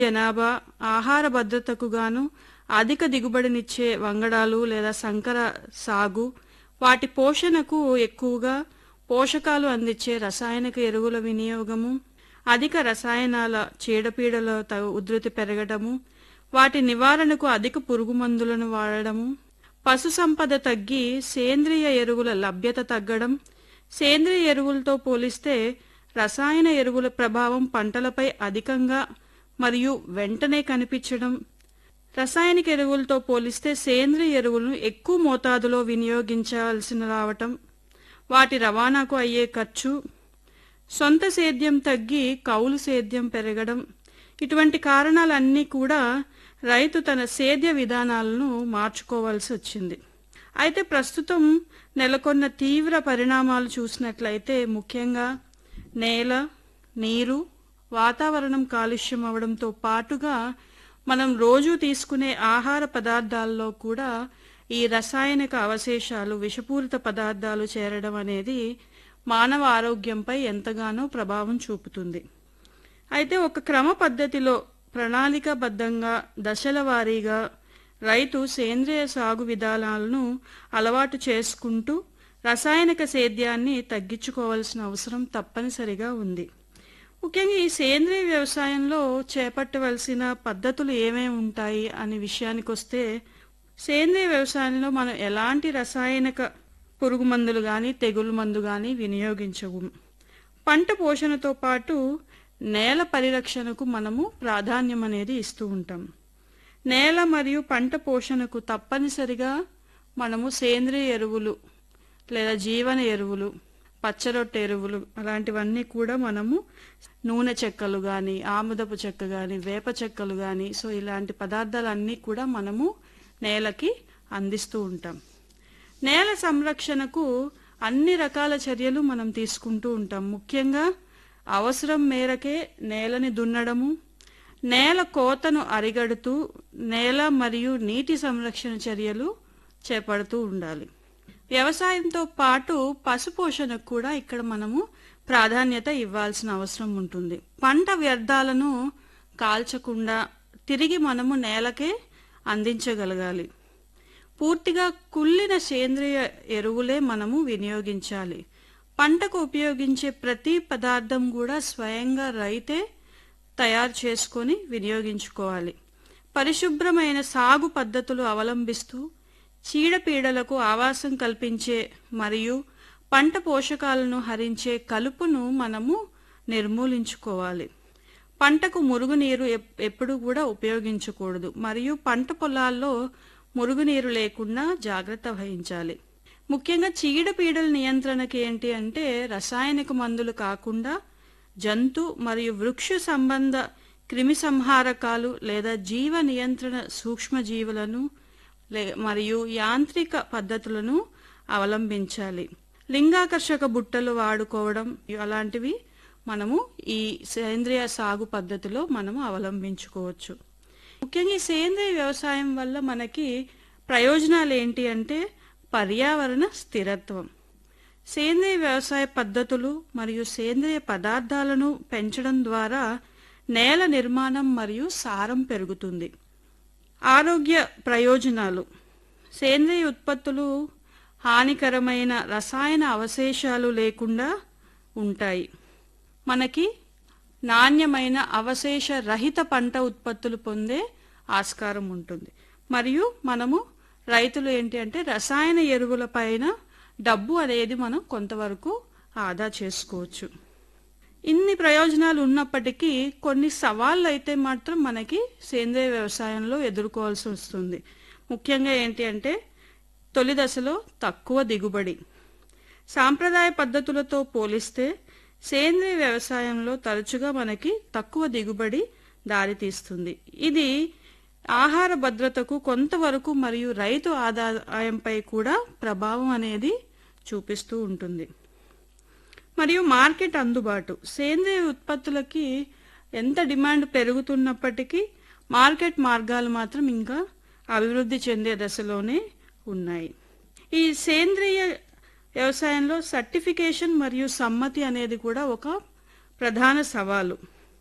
జనాభా ఆహార భద్రతకు గాను అధిక దిగుబడినిచ్చే వంగడాలు లేదా సంకర సాగు వాటి పోషణకు ఎక్కువగా పోషకాలు అందించే రసాయనిక ఎరువుల వినియోగము అధిక రసాయనాల చీడపీడల త- ఉధృతి పెరగడము వాటి నివారణకు అధిక పురుగు మందులను వాడడము పశు సంపద తగ్గి సేంద్రియ ఎరువుల లభ్యత తగ్గడం సేంద్రియ ఎరువులతో పోలిస్తే రసాయన ఎరువుల ప్రభావం పంటలపై అధికంగా మరియు వెంటనే కనిపించడం రసాయనిక ఎరువులతో పోలిస్తే సేంద్రియ ఎరువులను ఎక్కువ మోతాదులో వినియోగించాల్సిన రావటం వాటి రవాణాకు అయ్యే ఖర్చు సొంత సేద్యం తగ్గి కౌలు సేద్యం పెరగడం ఇటువంటి కారణాలన్నీ కూడా రైతు తన సేద్య విధానాలను మార్చుకోవాల్సి వచ్చింది అయితే ప్రస్తుతం నెలకొన్న తీవ్ర పరిణామాలు చూసినట్లయితే ముఖ్యంగా నేల నీరు వాతావరణం కాలుష్యం అవడంతో పాటుగా మనం రోజు తీసుకునే ఆహార పదార్థాల్లో కూడా ఈ రసాయనిక అవశేషాలు విషపూరిత పదార్థాలు చేరడం అనేది మానవ ఆరోగ్యంపై ఎంతగానో ప్రభావం చూపుతుంది అయితే ఒక క్రమ పద్ధతిలో ప్రణాళికాబద్ధంగా దశల వారీగా రైతు సేంద్రియ సాగు విధానాలను అలవాటు చేసుకుంటూ రసాయనిక సేద్యాన్ని తగ్గించుకోవాల్సిన అవసరం తప్పనిసరిగా ఉంది ముఖ్యంగా ఈ సేంద్రియ వ్యవసాయంలో చేపట్టవలసిన పద్ధతులు ఏమేమి ఉంటాయి అనే విషయానికి వస్తే సేంద్రియ వ్యవసాయంలో మనం ఎలాంటి రసాయనిక పురుగు మందులు కానీ తెగులు మందు కానీ వినియోగించవు పంట పోషణతో పాటు నేల పరిరక్షణకు మనము ప్రాధాన్యం అనేది ఇస్తూ ఉంటాం నేల మరియు పంట పోషణకు తప్పనిసరిగా మనము సేంద్రియ ఎరువులు లేదా జీవన ఎరువులు పచ్చరొట్టె ఎరువులు అలాంటివన్నీ కూడా మనము నూనె చెక్కలు కానీ ఆముదపు చెక్క కానీ వేప చెక్కలు కానీ సో ఇలాంటి పదార్థాలన్నీ కూడా మనము నేలకి అందిస్తూ ఉంటాం నేల సంరక్షణకు అన్ని రకాల చర్యలు మనం తీసుకుంటూ ఉంటాం ముఖ్యంగా అవసరం మేరకే నేలని దున్నడము నేల కోతను అరిగడుతూ నేల మరియు నీటి సంరక్షణ చర్యలు చేపడుతూ ఉండాలి వ్యవసాయంతో పాటు పశుపోషణకు కూడా ఇక్కడ మనము ప్రాధాన్యత ఇవ్వాల్సిన అవసరం ఉంటుంది పంట వ్యర్థాలను కాల్చకుండా తిరిగి మనము నేలకే అందించగలగాలి పూర్తిగా కుళ్ళిన సేంద్రియ ఎరువులే మనము వినియోగించాలి పంటకు ఉపయోగించే ప్రతి పదార్థం కూడా స్వయంగా రైతే తయారు చేసుకొని వినియోగించుకోవాలి పరిశుభ్రమైన సాగు పద్ధతులు అవలంబిస్తూ చీడపీడలకు ఆవాసం కల్పించే మరియు పంట పోషకాలను హరించే కలుపును మనము నిర్మూలించుకోవాలి పంటకు మురుగునీరు ఎప్- ఎప్పుడూ కూడా ఉపయోగించకూడదు మరియు పంట పొలాల్లో మురుగునీరు లేకుండా జాగ్రత్త వహించాలి ముఖ్యంగా చీడపీడల నియంత్రణకి ఏంటి అంటే రసాయనిక మందులు కాకుండా జంతు మరియు వృక్ష సంబంధ క్రిమి సంహారకాలు లేదా జీవ నియంత్రణ సూక్ష్మజీవులను లే మరియు యాంత్రిక పద్ధతులను అవలంబించాలి లింగాకర్షక బుట్టలు వాడుకోవడం అలాంటివి మనము ఈ సేంద్రియ సాగు పద్ధతిలో మనము అవలంబించుకోవచ్చు ముఖ్యంగా ఈ సేంద్రియ వ్యవసాయం వల్ల మనకి ప్రయోజనాలు ఏంటి అంటే పర్యావరణ స్థిరత్వం సేంద్రియ వ్యవసాయ పద్ధతులు మరియు సేంద్రియ పదార్థాలను పెంచడం ద్వారా నేల నిర్మాణం మరియు సారం పెరుగుతుంది ఆరోగ్య ప్రయోజనాలు సేంద్రియ ఉత్పత్తులు హానికరమైన రసాయన అవశేషాలు లేకుండా ఉంటాయి మనకి నాణ్యమైన అవశేష రహిత పంట ఉత్పత్తులు పొందే ఆస్కారం ఉంటుంది మరియు మనము రైతులు ఏంటి అంటే రసాయన ఎరువుల పైన డబ్బు అనేది మనం కొంతవరకు ఆదా చేసుకోవచ్చు ఇన్ని ప్రయోజనాలు ఉన్నప్పటికీ కొన్ని సవాళ్ళు అయితే మాత్రం మనకి సేంద్రియ వ్యవసాయంలో ఎదుర్కోవాల్సి వస్తుంది ముఖ్యంగా ఏంటి అంటే తొలి దశలో తక్కువ దిగుబడి సాంప్రదాయ పద్ధతులతో పోలిస్తే సేంద్రియ వ్యవసాయంలో తరచుగా మనకి తక్కువ దిగుబడి దారితీస్తుంది ఇది ఆహార భద్రతకు కొంతవరకు మరియు రైతు ఆదాయంపై కూడా ప్రభావం అనేది చూపిస్తూ ఉంటుంది మరియు మార్కెట్ అందుబాటు సేంద్రియ ఉత్పత్తులకి ఎంత డిమాండ్ పెరుగుతున్నప్పటికీ మార్కెట్ మార్గాలు మాత్రం ఇంకా అభివృద్ధి చెందే దశలోనే ఉన్నాయి ఈ సేంద్రియ వ్యవసాయంలో సర్టిఫికేషన్ మరియు సమ్మతి అనేది కూడా ఒక ప్రధాన సవాలు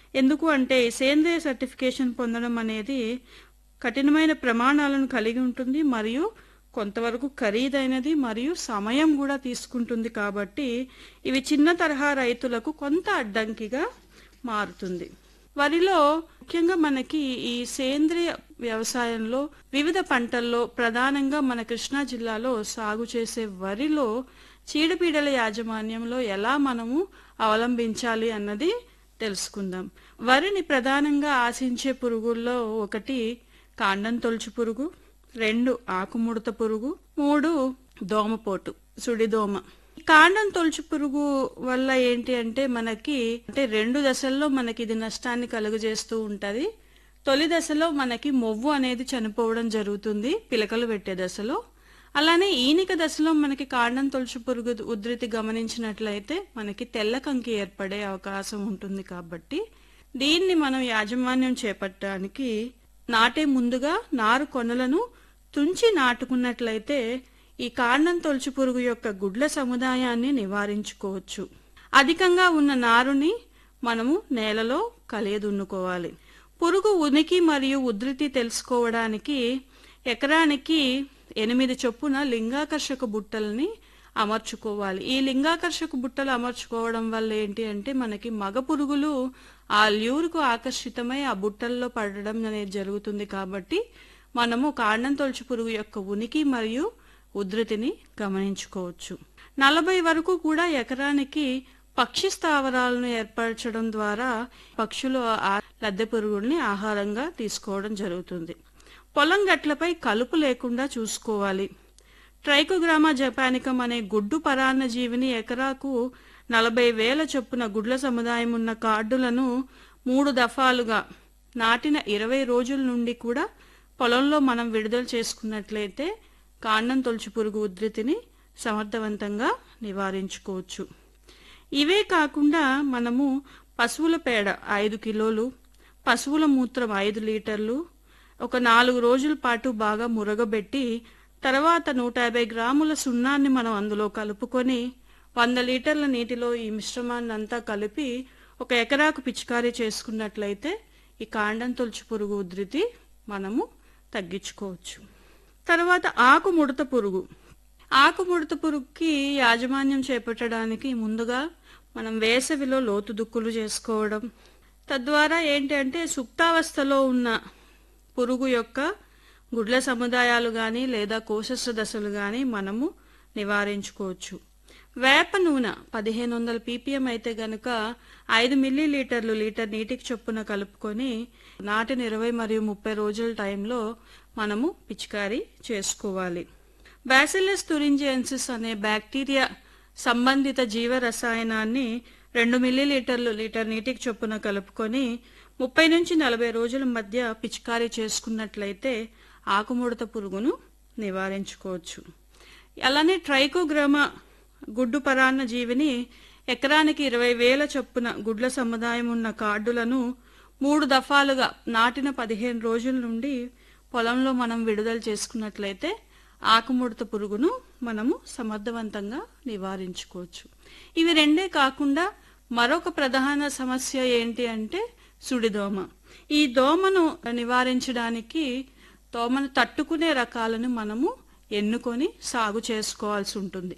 ఎందుకు అంటే ఈ సేంద్రియ సర్టిఫికేషన్ పొందడం అనేది కఠినమైన ప్రమాణాలను కలిగి ఉంటుంది మరియు కొంతవరకు ఖరీదైనది మరియు సమయం కూడా తీసుకుంటుంది కాబట్టి ఇవి చిన్న తరహా రైతులకు కొంత అడ్డంకిగా మారుతుంది వరిలో ముఖ్యంగా మనకి ఈ సేంద్రియ వ్యవసాయంలో వివిధ పంటల్లో ప్రధానంగా మన కృష్ణా జిల్లాలో సాగు చేసే వరిలో చీడపీడల యాజమాన్యంలో ఎలా మనము అవలంబించాలి అన్నది తెలుసుకుందాం వరిని ప్రధానంగా ఆశించే పురుగుల్లో ఒకటి కాండం తొలుచు పురుగు రెండు ఆకుముడత పురుగు మూడు దోమపోటు సుడిదోమ కాండం తొలుచు పురుగు వల్ల ఏంటి అంటే మనకి అంటే రెండు దశల్లో మనకి ఇది నష్టాన్ని కలుగజేస్తూ ఉంటది తొలి దశలో మనకి మొవ్వు అనేది చనిపోవడం జరుగుతుంది పిలకలు పెట్టే దశలో అలానే ఈనిక దశలో మనకి కాండం తొలుచు పురుగు ఉధృతి గమనించినట్లయితే మనకి తెల్ల కంకి ఏర్పడే అవకాశం ఉంటుంది కాబట్టి దీన్ని మనం యాజమాన్యం చేపట్టడానికి నాటే ముందుగా నారు కొనలను తుంచి నాటుకున్నట్లయితే ఈ కాండం తొలుచు పురుగు యొక్క గుడ్ల సముదాయాన్ని నివారించుకోవచ్చు అధికంగా ఉన్న నారుని మనము నేలలో కలియదున్నుకోవాలి పురుగు ఉనికి మరియు ఉధృతి తెలుసుకోవడానికి ఎకరానికి ఎనిమిది చొప్పున లింగాకర్షక బుట్టల్ని అమర్చుకోవాలి ఈ లింగాకర్షక బుట్టలు అమర్చుకోవడం వల్ల ఏంటి అంటే మనకి మగ పురుగులు ఆ ల్యూరుకు ఆకర్షితమై ఆ బుట్టల్లో పడడం అనేది జరుగుతుంది కాబట్టి మనము కాండం తొలుచు పురుగు యొక్క ఉనికి మరియు ఉధృతిని గమనించుకోవచ్చు నలభై వరకు కూడా ఎకరానికి పక్షి స్థావరాలను ఏర్పరచడం ద్వారా పక్షులు ఆ లద్దె పురుగుల్ని ఆహారంగా తీసుకోవడం జరుగుతుంది పొలం గట్లపై కలుపు లేకుండా చూసుకోవాలి ట్రైకోగ్రామా జపానికం అనే గుడ్డు పరాన్న జీవిని ఎకరాకు నలభై వేల చొప్పున గుడ్ల సముదాయం ఉన్న కార్డులను మూడు దఫాలుగా నాటిన ఇరవై రోజుల నుండి కూడా పొలంలో మనం విడుదల చేసుకున్నట్లయితే కాండం తొలుచు పురుగు ఉధృతిని సమర్థవంతంగా నివారించుకోవచ్చు ఇవే కాకుండా మనము పశువుల పేడ ఐదు కిలోలు పశువుల మూత్రం ఐదు లీటర్లు ఒక నాలుగు రోజుల పాటు బాగా మురగబెట్టి తర్వాత నూట యాభై గ్రాముల సున్నాన్ని మనం అందులో కలుపుకొని వంద లీటర్ల నీటిలో ఈ మిశ్రమాన్ని అంతా కలిపి ఒక ఎకరాకు పిచికారీ చేసుకున్నట్లయితే ఈ కాండం తొలుచు పురుగు ఉధృతి మనము తగ్గించుకోవచ్చు తర్వాత ఆకు ముడత పురుగు ఆకు ముడత పురుగుకి యాజమాన్యం చేపట్టడానికి ముందుగా మనం వేసవిలో లోతు దుక్కులు చేసుకోవడం తద్వారా ఏంటి అంటే సుప్తావస్థలో ఉన్న పురుగు యొక్క గుడ్ల సముదాయాలు కానీ లేదా కోశస్థ దశలు కానీ మనము నివారించుకోవచ్చు వేప నూనె పదిహేను వందల పీపీఎం అయితే గనక ఐదు మిల్లీ లీటర్లు లీటర్ నీటికి చొప్పున కలుపుకొని నాటిన ఇరవై మరియు ముప్పై రోజుల టైంలో మనము పిచికారీ చేసుకోవాలి బ్యాసిల్లస్ తురింజియన్సిస్ అనే బ్యాక్టీరియా సంబంధిత జీవ రసాయనాన్ని రెండు మిల్లీ లీటర్లు లీటర్ నీటికి చొప్పున కలుపుకొని ముప్పై నుంచి నలభై రోజుల మధ్య పిచికారీ చేసుకున్నట్లయితే ఆకుముడత పురుగును నివారించుకోవచ్చు అలానే ట్రైకోగ్రామా గుడ్డు పరాన్న జీవిని ఎకరానికి ఇరవై వేల చొప్పున గుడ్ల సముదాయం ఉన్న కార్డులను మూడు దఫాలుగా నాటిన పదిహేను రోజుల నుండి పొలంలో మనం విడుదల చేసుకున్నట్లయితే ఆకుముడత పురుగును మనము సమర్థవంతంగా నివారించుకోవచ్చు ఇవి రెండే కాకుండా మరొక ప్రధాన సమస్య ఏంటి అంటే సుడిదోమ ఈ దోమను నివారించడానికి దోమను తట్టుకునే రకాలను మనము ఎన్నుకొని సాగు చేసుకోవాల్సి ఉంటుంది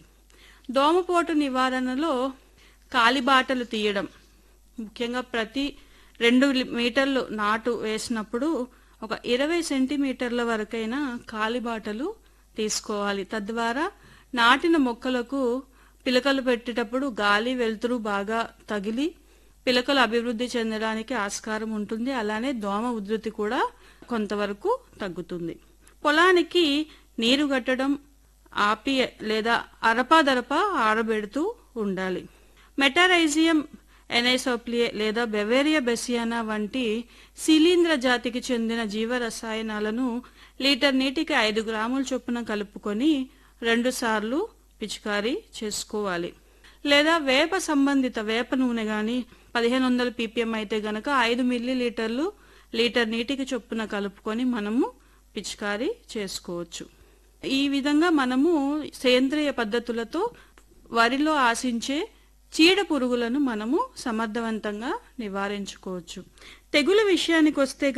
దోమపోటు నివారణలో కాలిబాటలు తీయడం ముఖ్యంగా ప్రతి రెండు మీటర్లు నాటు వేసినప్పుడు ఒక ఇరవై సెంటీమీటర్ల వరకైనా కాలిబాటలు తీసుకోవాలి తద్వారా నాటిన మొక్కలకు పిలకలు పెట్టేటప్పుడు గాలి వెలుతురు బాగా తగిలి పిలకలు అభివృద్ధి చెందడానికి ఆస్కారం ఉంటుంది అలానే దోమ ఉధృతి కూడా కొంతవరకు తగ్గుతుంది పొలానికి నీరు కట్టడం ఆపి లేదా అరపాదరపా ఆరబెడుతూ ఉండాలి మెటారైజియం ఎనైసోప్లియే లేదా బెవేరియా బెసియానా వంటి శిలీంద్ర జాతికి చెందిన జీవ రసాయనాలను లీటర్ నీటికి ఐదు గ్రాముల చొప్పున కలుపుకొని రెండు సార్లు పిచికారీ చేసుకోవాలి లేదా వేప సంబంధిత వేప నూనె గాని పదిహేను వందల పీపీఎం అయితే గనక ఐదు మిల్లీ లీటర్లు లీటర్ నీటికి చొప్పున కలుపుకొని మనము పిచికారీ చేసుకోవచ్చు ఈ విధంగా మనము సేంద్రియ పద్ధతులతో వరిలో ఆశించే చీడ పురుగులను మనము సమర్థవంతంగా నివారించుకోవచ్చు తెగులు విషయానికి వస్తే